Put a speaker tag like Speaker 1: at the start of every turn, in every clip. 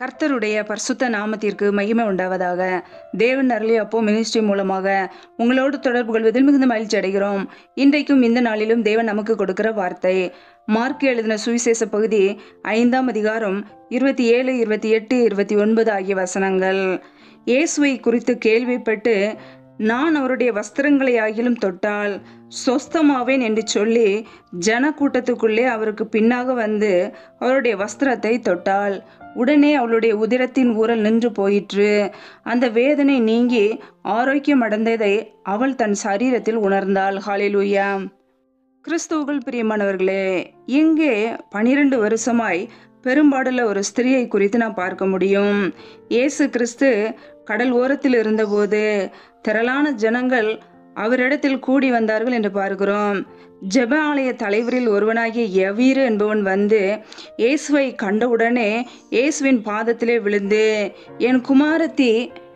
Speaker 1: கர்த்தருடைய பரிசுத்த நாமத்திற்கு மகிமை உண்டாவதாக தேவன் அருளி அப்போ மினிஸ்ட்ரி மூலமாக உங்களோடு தொடர்பு கொள்வதில் மிகுந்த மகிழ்ச்சி அடைகிறோம் இன்றைக்கும் இந்த நாளிலும் தேவன் நமக்கு கொடுக்கிற வார்த்தை மார்க் எழுதின சுவிசேஷ பகுதி ஐந்தாம் அதிகாரம் இருபத்தி ஏழு இருபத்தி எட்டு இருபத்தி ஒன்பது ஆகிய வசனங்கள் இயேசுவை குறித்து கேள்விப்பட்டு நான் அவருடைய வஸ்திரங்களை ஆகிலும் தொட்டால் சொஸ்தமாவேன் என்று சொல்லி ஜன கூட்டத்துக்குள்ளே அவருக்கு பின்னாக வந்து அவருடைய வஸ்திரத்தை தொட்டாள் உடனே அவளுடைய உதிரத்தின் ஊரல் நின்று போயிற்று அந்த வேதனை நீங்கி ஆரோக்கியம் அடைந்ததை அவள் தன் சரீரத்தில் உணர்ந்தாள் ஹாலிலூயா கிறிஸ்துவுக்குள் பிரியமானவர்களே இங்கே பனிரெண்டு வருஷமாய் பெரும்பாடுள்ள ஒரு ஸ்திரியை குறித்து நான் பார்க்க முடியும் இயேசு கிறிஸ்து கடல் ஓரத்தில் இருந்தபோது திரளான ஜனங்கள் அவரிடத்தில் கூடி வந்தார்கள் என்று பார்க்கிறோம் ஜெப ஆலய தலைவரில் ஒருவனாகிய யவீரு என்பவன் வந்து இயேசுவை கண்டவுடனே இயேசுவின் பாதத்திலே விழுந்து என் குமாரத்தி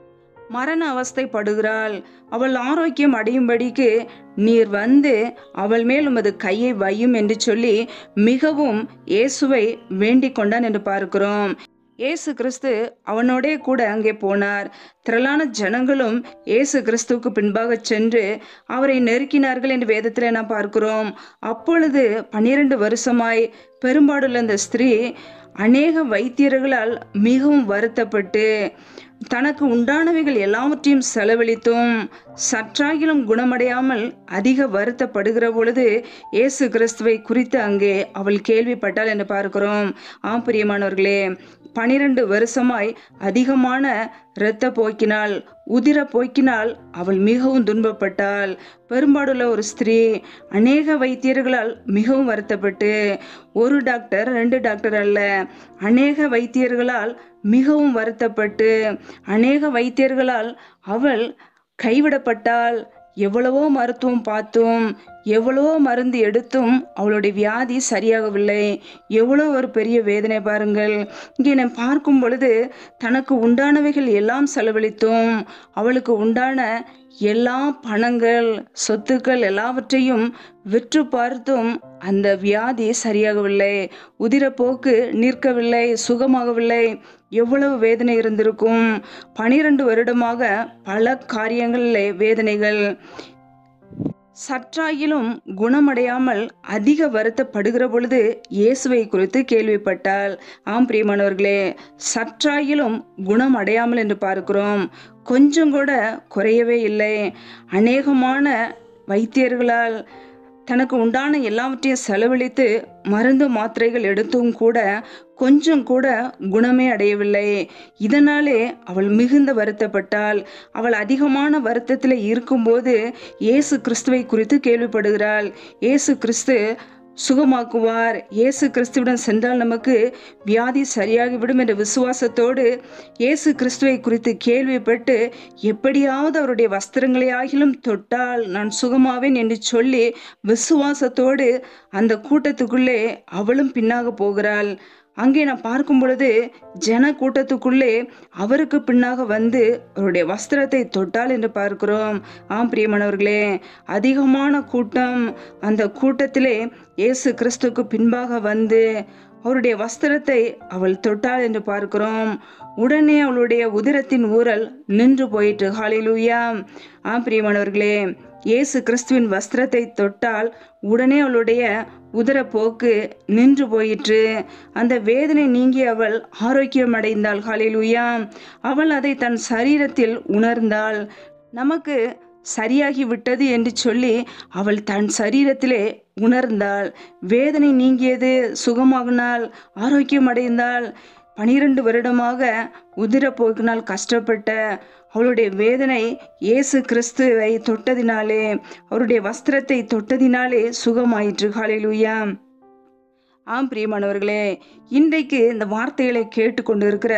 Speaker 1: மரண அவஸ்தைப்படுகிறாள் அவள் ஆரோக்கியம் அடையும்படிக்கு நீர் வந்து அவள் மேல் உமது கையை வையும் என்று சொல்லி மிகவும் இயேசுவை வேண்டிக் கொண்டான் என்று பார்க்கிறோம் இயேசு கிறிஸ்து அவனோடே கூட அங்கே போனார் திரளான ஜனங்களும் இயேசு கிறிஸ்துவுக்கு பின்பாக சென்று அவரை நெருக்கினார்கள் என்று வேதத்தில் நாம் பார்க்கிறோம் அப்பொழுது பன்னிரண்டு வருஷமாய் பெரும்பாடுள்ள அந்த ஸ்திரீ அநேக வைத்தியர்களால் மிகவும் வருத்தப்பட்டு தனக்கு உண்டானவைகள் எல்லாவற்றையும் செலவழித்தும் சற்றாகிலும் குணமடையாமல் அதிக வருத்தப்படுகிற பொழுது இயேசு கிறிஸ்துவை குறித்து அங்கே அவள் கேள்விப்பட்டாள் என்று பார்க்கிறோம் ஆம் பிரியமானவர்களே பனிரெண்டு வருஷமாய் அதிகமான இரத்த போக்கினால் உதிர போக்கினால் அவள் மிகவும் துன்பப்பட்டாள் பெரும்பாடுள்ள ஒரு ஸ்திரீ அநேக வைத்தியர்களால் மிகவும் வருத்தப்பட்டு ஒரு டாக்டர் ரெண்டு டாக்டர் அல்ல அநேக வைத்தியர்களால் மிகவும் வருத்தப்பட்டு அநேக வைத்தியர்களால் அவள் கைவிடப்பட்டால் எவ்வளவோ மருத்துவம் பார்த்தும் எவ்வளவோ மருந்து எடுத்தும் அவளுடைய வியாதி சரியாகவில்லை எவ்வளோ ஒரு பெரிய வேதனை பாருங்கள் இங்கே நான் பார்க்கும் பொழுது தனக்கு உண்டானவைகள் எல்லாம் செலவழித்தும் அவளுக்கு உண்டான எல்லா பணங்கள் சொத்துக்கள் எல்லாவற்றையும் விற்று பார்த்தும் அந்த வியாதி சரியாகவில்லை உதிரப்போக்கு நிற்கவில்லை சுகமாகவில்லை எவ்வளவு வேதனை இருந்திருக்கும் பனிரெண்டு வருடமாக பல காரியங்களிலே வேதனைகள் சற்றாகிலும் குணமடையாமல் அதிக வருத்தப்படுகிற பொழுது இயேசுவை குறித்து கேள்விப்பட்டால் ஆம் பிரியமானவர்களே சற்றாகிலும் குணம் அடையாமல் என்று பார்க்கிறோம் கொஞ்சம் கூட குறையவே இல்லை அநேகமான வைத்தியர்களால் தனக்கு உண்டான எல்லாவற்றையும் செலவழித்து மருந்து மாத்திரைகள் எடுத்தும் கூட கொஞ்சம் கூட குணமே அடையவில்லை இதனாலே அவள் மிகுந்த வருத்தப்பட்டாள் அவள் அதிகமான வருத்தத்தில் இருக்கும்போது இயேசு கிறிஸ்துவை குறித்து கேள்விப்படுகிறாள் இயேசு கிறிஸ்து சுகமாக்குவார் இயேசு கிறிஸ்துவிடம் சென்றால் நமக்கு வியாதி சரியாகிவிடும் என்ற விசுவாசத்தோடு இயேசு கிறிஸ்துவை குறித்து கேள்விப்பட்டு எப்படியாவது அவருடைய வஸ்திரங்களை ஆகிலும் தொட்டால் நான் சுகமாவேன் என்று சொல்லி விசுவாசத்தோடு அந்த கூட்டத்துக்குள்ளே அவளும் பின்னாக போகிறாள் அங்கே நான் பார்க்கும் பொழுது ஜன கூட்டத்துக்குள்ளே அவருக்கு பின்னாக வந்து அவருடைய வஸ்திரத்தை தொட்டால் என்று பார்க்கிறோம் ஆம் பிரியமானவர்களே அதிகமான கூட்டம் அந்த கூட்டத்திலே இயேசு கிறிஸ்துக்கு பின்பாக வந்து அவருடைய வஸ்திரத்தை அவள் தொட்டாள் என்று பார்க்கிறோம் உடனே அவளுடைய உதிரத்தின் ஊரல் நின்று போயிற்று ஹாலிலூயா ஆம் பிரியமானவர்களே இயேசு கிறிஸ்துவின் வஸ்திரத்தை தொட்டால் உடனே அவளுடைய உதரப்போக்கு நின்று போயிற்று அந்த வேதனை நீங்கி அவள் ஆரோக்கியம் அடைந்தாள் ஹாலிலூயா அவள் அதை தன் சரீரத்தில் உணர்ந்தாள் நமக்கு சரியாகி விட்டது என்று சொல்லி அவள் தன் சரீரத்திலே உணர்ந்தாள் வேதனை நீங்கியது சுகமாகினாள் ஆரோக்கியம் அடைந்தாள் பனிரெண்டு வருடமாக உதிரப்போக்கினால் கஷ்டப்பட்ட அவளுடைய வேதனை இயேசு கிறிஸ்துவை தொட்டதினாலே அவருடைய வஸ்திரத்தை தொட்டதினாலே சுகமாயிற்று காலையிலுயா ஆம் பிரியமானவர்களே இன்றைக்கு இந்த வார்த்தைகளை கேட்டுக்கொண்டு இருக்கிற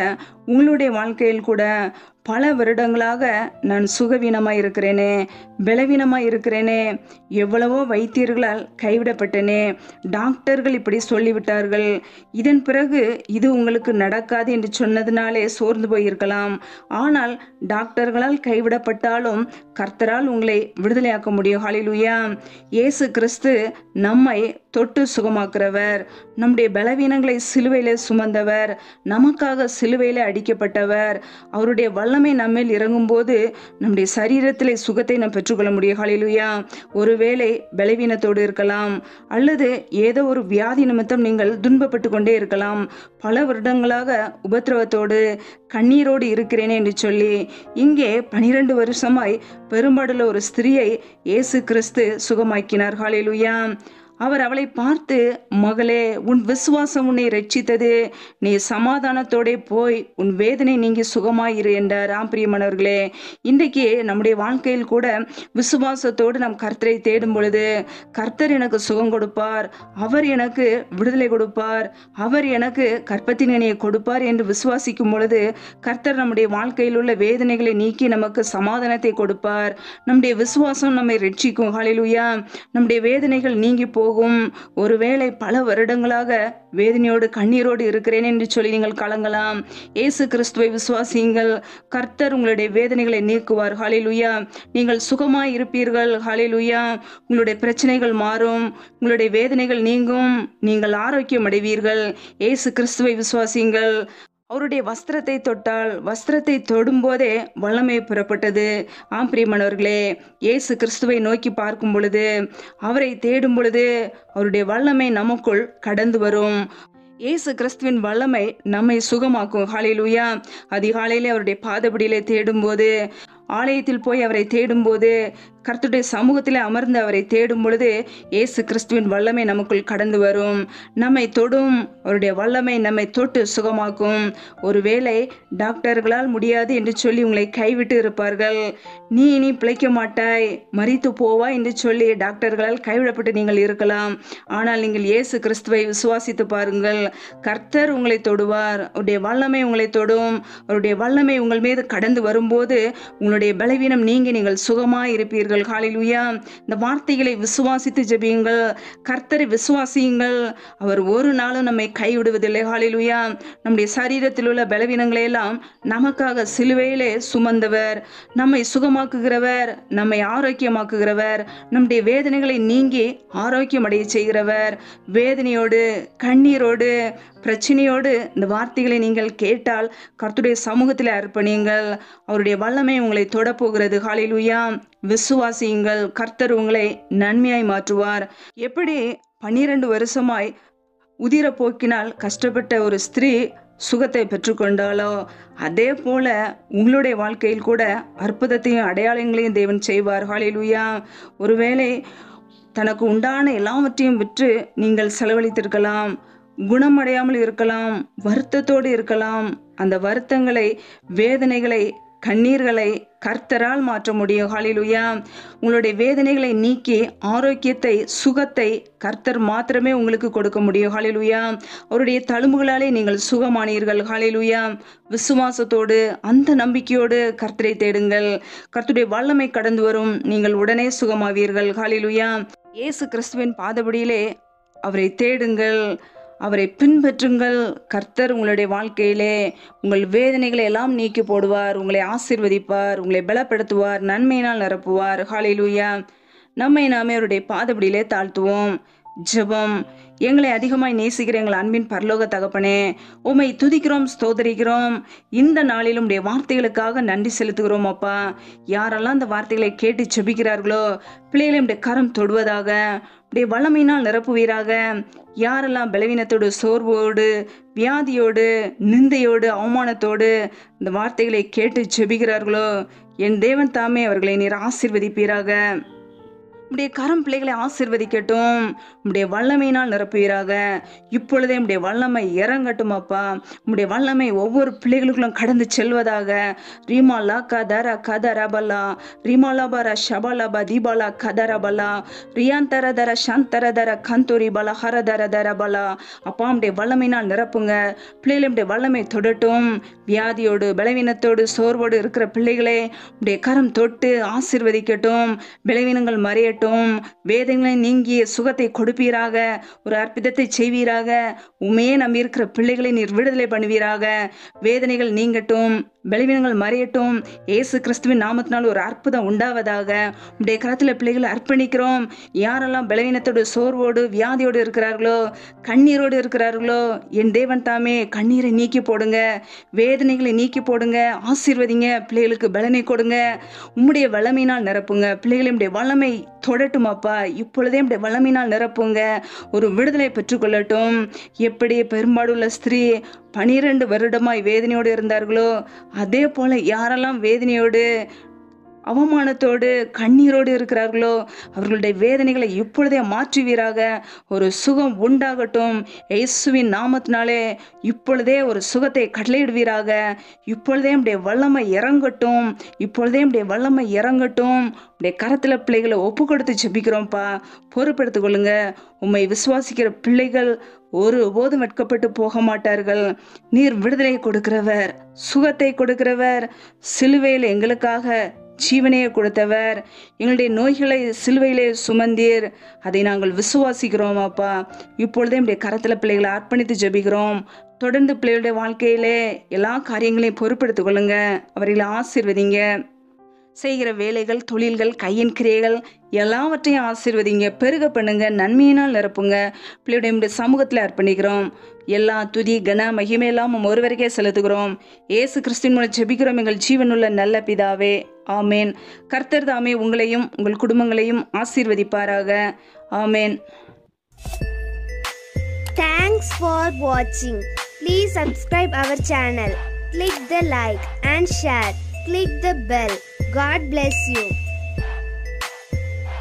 Speaker 1: உங்களுடைய வாழ்க்கையில் கூட பல வருடங்களாக நான் சுகவீனமாக இருக்கிறேனே பலவீனமாக இருக்கிறேனே எவ்வளவோ வைத்தியர்களால் கைவிடப்பட்டனே டாக்டர்கள் இப்படி சொல்லிவிட்டார்கள் இதன் பிறகு இது உங்களுக்கு நடக்காது என்று சொன்னதுனாலே சோர்ந்து போயிருக்கலாம் ஆனால் டாக்டர்களால் கைவிடப்பட்டாலும் கர்த்தரால் உங்களை விடுதலையாக்க முடியும் ஹalleluya இயேசு கிறிஸ்து நம்மை தொட்டு சுகமாக்குறவர் நம்முடைய பலவீனங்களை சிலுவையிலே சுமந்தவர் நமக்காக சிலுவையிலே அடிக்கப்பட்டவர் அவருடைய வல்லமை நம்மேல் இறங்கும்போது நம்முடைய சரீரத்திலே சுகத்தை நாம் பெற்றுக்கொள்ள முடியும் ஹalleluya ஒருவேளை பலவீனத்தோடு இருக்கலாம் அல்லது ஏதோ ஒரு வியாதி நிமித்தம் நீங்கள் துன்பப்பட்டு கொண்டே இருக்கலாம் பல வருடங்களாக உபத்திரவத்தோடு கண்ணீரோடு இருக்கிறேனே என்று சொல்லி இங்கே பனிரெண்டு வருஷமாய் பெரும்பாடுள்ள ஒரு ஸ்திரியை இயேசு கிறிஸ்து சுகமாக்கினார் ஹalleluya அவர் அவளை பார்த்து மகளே உன் விசுவாசம் உன்னை ரட்சித்தது நீ சமாதானத்தோடே போய் உன் வேதனை நீங்கி சுகமாயிரு என்றார் ஆம் பிரியமானவர்களே இன்றைக்கு நம்முடைய வாழ்க்கையில் கூட விசுவாசத்தோடு நாம் கர்த்தரை தேடும் பொழுது கர்த்தர் எனக்கு சுகம் கொடுப்பார் அவர் எனக்கு விடுதலை கொடுப்பார் அவர் எனக்கு கற்பத்தின் கனியை கொடுப்பார் என்று விசுவாசிக்கும் பொழுது கர்த்தர் நம்முடைய வாழ்க்கையில் உள்ள வேதனைகளை நீக்கி நமக்கு சமாதானத்தை கொடுப்பார் நம்முடைய விசுவாசம் நம்மை ரட்சிக்கும் ஹalleluya நம்முடைய வேதனைகள் நீங்கி போகும் ஒருவேளை பல வருடங்களாக வேதனையோடு கண்ணீரோடு இருக்கிறேன் என்று சொல்லி நீங்கள் கலங்கலாம் இயேசு கிறிஸ்துவை விசுவாசியுங்கள் கர்த்தர் உங்களுடைய வேதனைகளை நீக்குவார் ஹalleluya நீங்கள் சுகமாய் இருப்பீர்கள் ஹalleluya உங்களுடைய பிரச்சனைகள் மாறும் உங்களுடைய வேதனைகள் நீங்கும் நீங்கள் ஆரோக்கியம் அடைவீர்கள் இயேசு கிறிஸ்துவை விசுவாசியுங்கள் அவருடைய வஸ்திரத்தை தொட்டால் வஸ்திரத்தை தொடும்போதே வல்லமை புறப்பட்டது ஆம் பிரியமானவர்களே இயேசு கிறிஸ்துவை நோக்கி பார்க்கும் பொழுது அவரை தேடும் பொழுது அவருடைய வல்லமை நமக்குள் கடந்து வரும் இயேசு கிறிஸ்துவின் வல்லமை நம்மை சுகமாக்கும் ஹalleluya அதிகாலையிலே அவருடைய பாதபடியிலே தேடும்போது ஆலயத்தில் போய் அவரை தேடும்போது கர்த்தருடைய சமூகத்தில் அமர்ந்து அவரை தேடும் பொழுது இயேசு கிறிஸ்துவின் வல்லமை நமக்குள் கடந்து வரும் நம்மை தொடும் அவருடைய வல்லமை நம்மை தொட்டு சுகமாக்கும் ஒருவேளை டாக்டர்களால் முடியாது என்று சொல்லி உங்களை கைவிட்டு இருப்பார்கள் நீ இனி பிழைக்க மாட்டாய் மறித்து போவா என்று சொல்லி டாக்டர்களால் கைவிடப்பட்டு நீங்கள் இருக்கலாம் ஆனால் நீங்கள் இயேசு கிறிஸ்துவை விசுவாசித்து பாருங்கள் கர்த்தர் உங்களை தொடுவார் அவருடைய வல்லமை உங்களை தொடும் அவருடைய வல்லமை உங்கள் மீது கடந்து வரும்போது உங்களுடைய பலவீனம் நீங்கி நீங்கள் சுகமாய் இருப்பீர்கள் ஹalleluya இந்த வார்த்தைகளை விசுவாசித்து ஜெபியுங்கள் கர்த்தரை விசுவாசியுங்கள் அவர் ஒரு நாளும் நம்மை கைவிடுவதில்லை ஹalleluya நம்முடைய சரீரத்தில் உள்ள பலவீனங்களை எல்லாம் நமக்காக சிலுவையிலே சுமந்தவர் நம்மை சுகமாக்குகிறவர் நம்மை ஆரோக்கியமாக்குகிறவர் நம்முடைய வேதனைகளை நீங்கி ஆரோக்கியம் அடைய செய்கிறவர் வேதனையோடு கண்ணீரோடு பிரச்சனையோடு இந்த வார்த்தைகளை நீங்கள் கேட்டால் கர்த்தருடைய சமூகத்தில் அர்ப்பணியுங்கள் அவருடைய வல்லமை உங்களை தொடப்போகிறது ஹalleluya விசுவாசியுங்கள் கர்த்தர் உங்களை நன்மையாய் மாற்றுவார் எப்படி பன்னிரண்டு வருஷமாய் உதிர போக்கினால் கஷ்டப்பட்ட ஒரு ஸ்திரீ சுகத்தை பெற்றுக்கொண்டாலோ அதே போல உங்களுடைய வாழ்க்கையில் கூட அற்புதத்தையும் அடையாளங்களையும் தேவன் செய்வார் ஹalleluya ஒருவேளை தனக்கு உண்டான எல்லாவற்றையும் விற்று நீங்கள் செலவழித்திருக்கலாம் குணமடையாமல் இருக்கலாம் வருத்தத்தோடு இருக்கலாம் அந்த வருத்தங்களை வேதனைகளை கண்ணீர்களை கர்த்தரால் மாற்ற முடியும் ஹalleluya உங்களுடைய வேதனைகளை நீக்கி ஆரோக்கியத்தை சுகத்தை கர்த்தர் மாத்திரமே உங்களுக்கு கொடுக்க முடியும் ஹalleluya அவருடைய தழும்புகளாலே நீங்கள் சுகமானீர்கள் ஹalleluya விசுவாசத்தோடு அந்த நம்பிக்கையோடு கர்த்தரை தேடுங்கள் கர்த்தருடைய வல்லமை கடந்து வரும் நீங்கள் உடனே சுகமாவீர்கள் ஹalleluya இயேசு கிறிஸ்துவின் பாதபடியிலே அவரை தேடுங்கள் அவரை பின்பற்றுங்கள் கர்த்தர் உங்களுடைய வாழ்க்கையிலே உங்கள் வேதனைகளை எல்லாம் நீக்கி போடுவார் உங்களை ஆசீர்வதிப்பார் உங்களை பலப்படுத்துவார் நன்மையினால் நிரப்புவார் ஹalleluya நம்மை நாமே அவருடைய பாதபடியிலே தாழ்த்துவோம் ஜெபம் எங்களை அதிகமாய் நேசிக்கிற எங்கள் அன்பின் பரலோக தகப்பனே உமை துதிக்கிறோம் ஸ்தோதரிக்கிறோம் இந்த நாளிலும் உடைய வார்த்தைகளுக்காக நன்றி செலுத்துகிறோம் அப்பா யாரெல்லாம் இந்த வார்த்தைகளை கேட்டு செபிக்கிறார்களோ பிள்ளைகளை உடைய கரம் தொடுவதாக உடைய வல்லமையினால் நிரப்புவீராக யாரெல்லாம் பலவீனத்தோடு சோர்வோடு வியாதியோடு நிந்தையோடு அவமானத்தோடு இந்த வார்த்தைகளை கேட்டு செபிக்கிறார்களோ என் தேவன் தாமே அவர்களை நீர் ஆசிர்வதிப்பீராக உடைய கரம் பிள்ளைகளை ஆசிர்வதிக்கட்டும் உடைய வல்லமையினால் நிரப்புவீராக இப்பொழுதே உடைய வல்லமை இறங்கட்டும் அப்பா உடைய வல்லமை ஒவ்வொரு பிள்ளைகளுக்குள்ளும் கடந்து செல்வதாக ரீமாலா கதர கதரபலா ரிமாலாபர ஷபலப தீபாலா கதரபலா ரியாந்தர தர சாந்தர தர கந்தூரி பல ஹரதர தர பலா அப்பா உடைய வல்லமையினால் நிரப்புங்க பிள்ளைகளுடைய வல்லமை தொடட்டும் வியாதியோடு பலவீனத்தோடு சோர்வோடு இருக்கிற பிள்ளைகளே உடைய கரம் தொட்டு ஆசிர்வதிக்கட்டும் பலவீனங்கள் மறையட்டும் வேதங்களை நீங்கிய சுகத்தை கொடுப்பீராக ஒரு அற்புதத்தை செய்வீராக உமே நம்பி இருக்கிற பிள்ளைகளை நீர் விடுதலை பண்ணுவீராக வேதனைகள் நீங்கட்டும் பலவீனங்கள் மறையட்டும் இயேசு கிறிஸ்துவின் நாமத்தினால் ஒரு அற்புதம் உண்டாவதாக உடைய கரத்தில் பிள்ளைகளை அர்ப்பணிக்கிறோம் யாரெல்லாம் பலவீனத்தோடு சோர்வோடு வியாதியோடு இருக்கிறார்களோ கண்ணீரோடு இருக்கிறார்களோ என் தேவன் தாமே கண்ணீரை நீக்கி போடுங்க வேதனைகளை நீக்கி போடுங்க ஆசீர்வதிங்க பிள்ளைகளுக்கு பலனை கொடுங்க உம்முடைய வல்லமையினால் நிரப்புங்க பிள்ளைகளை உடைய வல்லமை தொடட்டும் அப்பா இப்பொழுதே உடைய வல்லமையினால் நிரப்புங்க ஒரு விடுதலை பெற்றுக்கொள்ளட்டும் எப்படி பெரும்பாடுள்ள ஸ்திரீ பனிரெண்டு வருடமாய் வேதனையோடு இருந்தார்களோ அதே போல யாரெல்லாம் வேதனையோடு அவமானத்தோடு கண்ணீரோடு இருக்கிறார்களோ அவர்களுடைய வேதனைகளை இப்பொழுதே மாற்றுவீராக ஒரு சுகம் உண்டாகட்டும் இயேசுவின் நாமத்தினாலே இப்பொழுதே ஒரு சுகத்தை கட்டளையிடுவீராக இப்பொழுதே உடைய வல்லமை இறங்கட்டும் இப்பொழுதே உடைய வல்லமை இறங்கட்டும் உடைய கரத்தில் பிள்ளைகளை ஒப்பு கொடுத்து ஜெபிக்கிறோம்ப்பா பொறுப்பெடுத்துக் கொள்ளுங்க உம்மை விசுவாசிக்கிற பிள்ளைகள் ஒரு போதும் வெட்கப்பட்டு போக மாட்டார்கள் நீர் விடுதலை கொடுக்கிறவர் சுகத்தை கொடுக்கிறவர் சிலுவையில் எங்களுக்காக ஜீவனையை கொடுத்தவர் எங்களுடைய நோய்களை சிலுவையிலே சுமந்தீர் அதை நாங்கள் விசுவாசிக்கிறோம் அப்பா இப்பொழுதே நம்முடைய கரத்தில் பிள்ளைகளை அர்ப்பணித்து ஜெபிக்கிறோம் தொடர்ந்து பிள்ளைகளுடைய வாழ்க்கையிலே எல்லா காரியங்களையும் பொறுப்பெடுத்துக் கொள்ளுங்க அவர்களை ஆசீர்வதிங்க செய்கிற வேலைகள் தொழில்கள் கையின் கிரியைகள் எல்லாவற்றையும் ஆசீர்வதிங்க பெருக பண்ணுங்க நன்மையினால் நிரப்புங்க பிள்ளையுடைய நம்முடைய சமூகத்தில் அர்ப்பணிக்கிறோம் எல்லா துதி கன மகிமையெல்லாம் உம் ஒருவருக்கே செலுத்துகிறோம் ஏசு கிறிஸ்தின் மூலம் ஜெபிக்கிறோம் எங்கள் ஜீவனுள்ள நல்ல பிதாவே ஆமேன் கர்த்தர் தாமே உங்களையும் உங்கள் குடும்பங்களையும் ஆசீர்வதிப்பாராக ஆமேன்
Speaker 2: Thanks for watching. Please subscribe our channel. Click the like and share. Click the bell. God bless you.